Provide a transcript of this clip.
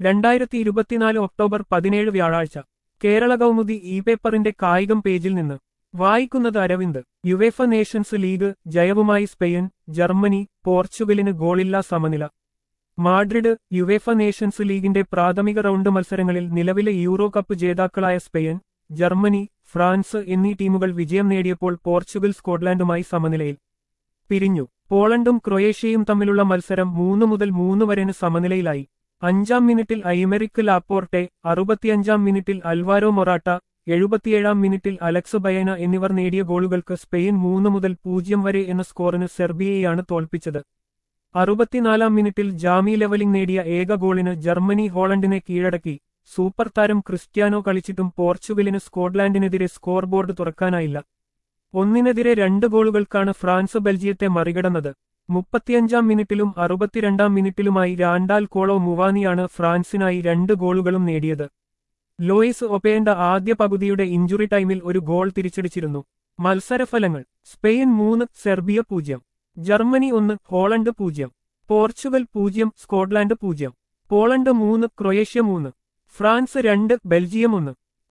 രണ്ടായിരത്തി ഇരുപത്തിനാല് ഒക്ടോബർ പതിനേഴ് വ്യാഴാഴ്ച കേരള കൗമുദി ഇ പേപ്പറിന്റെ കായികം പേജിൽ നിന്ന് വായിക്കുന്നത് അരവിന്ദ് യുവേഫ നേഷൻസ് ലീഗ് ജയവുമായി സ്പെയിൻ ജർമ്മനി പോർച്ചുഗലിന് ഗോളില്ലാ സമനില മാഡ്രിഡ് യുവേഫ നേഷൻസ് ലീഗിന്റെ പ്രാഥമിക റൗണ്ട് മത്സരങ്ങളിൽ നിലവിലെ യൂറോ കപ്പ് ജേതാക്കളായ സ്പെയിൻ ജർമ്മനി ഫ്രാൻസ് എന്നീ ടീമുകൾ വിജയം നേടിയപ്പോൾ പോർച്ചുഗൽ സ്കോട്ട്ലാൻഡുമായി സമനിലയിൽ പിരിഞ്ഞു പോളണ്ടും ക്രൊയേഷ്യയും തമ്മിലുള്ള മത്സരം മൂന്ന് മുതൽ മൂന്ന് വരെന് സമനിലയിലായി അഞ്ചാം മിനിറ്റിൽ ഐമറിക്ക് ലാപ്പോർട്ടെ അറുപത്തിയഞ്ചാം മിനിറ്റിൽ അൽവാരോ മൊറാട്ട എഴുപത്തിയേഴാം മിനിറ്റിൽ അലക്സ് ബയന എന്നിവർ നേടിയ ഗോളുകൾക്ക് സ്പെയിൻ മൂന്ന് മുതൽ പൂജ്യം വരെ എന്ന സ്കോറിന് സെർബിയയാണ് തോൽപ്പിച്ചത് അറുപത്തിനാലാം മിനിറ്റിൽ ജാമി ലെവലിംഗ് നേടിയ ഏക ഗോളിന് ജർമ്മനി ഹോളണ്ടിനെ കീഴടക്കി സൂപ്പർ താരം ക്രിസ്ത്യാനോ കളിച്ചിട്ടും പോർച്ചുഗലിന് സ്കോട്ട്ലാൻഡിനെതിരെ സ്കോർ ബോർഡ് തുറക്കാനായില്ല ഒന്നിനെതിരെ രണ്ട് ഗോളുകൾക്കാണ് ഫ്രാൻസ് ബെൽജിയത്തെ മറികടന്നത് മുപ്പത്തിയഞ്ചാം മിനിറ്റിലും അറുപത്തിരണ്ടാം മിനിറ്റിലുമായി രാണ്ടാൽ കോളോ മുവാനിയാണ് ഫ്രാൻസിനായി രണ്ട് ഗോളുകളും നേടിയത് ലോയിസ് ഒപേണ്ട ആദ്യ പകുതിയുടെ ഇഞ്ചുറി ടൈമിൽ ഒരു ഗോൾ തിരിച്ചടിച്ചിരുന്നു മത്സരഫലങ്ങൾ സ്പെയിൻ മൂന്ന് സെർബിയ പൂജ്യം ജർമ്മനി ഒന്ന് ഹോളണ്ട് പൂജ്യം പോർച്ചുഗൽ പൂജ്യം സ്കോട്ട്ലാൻഡ് പൂജ്യം പോളണ്ട് മൂന്ന് ക്രൊയേഷ്യ മൂന്ന് ഫ്രാൻസ് രണ്ട് ബെൽജിയം ഒന്ന്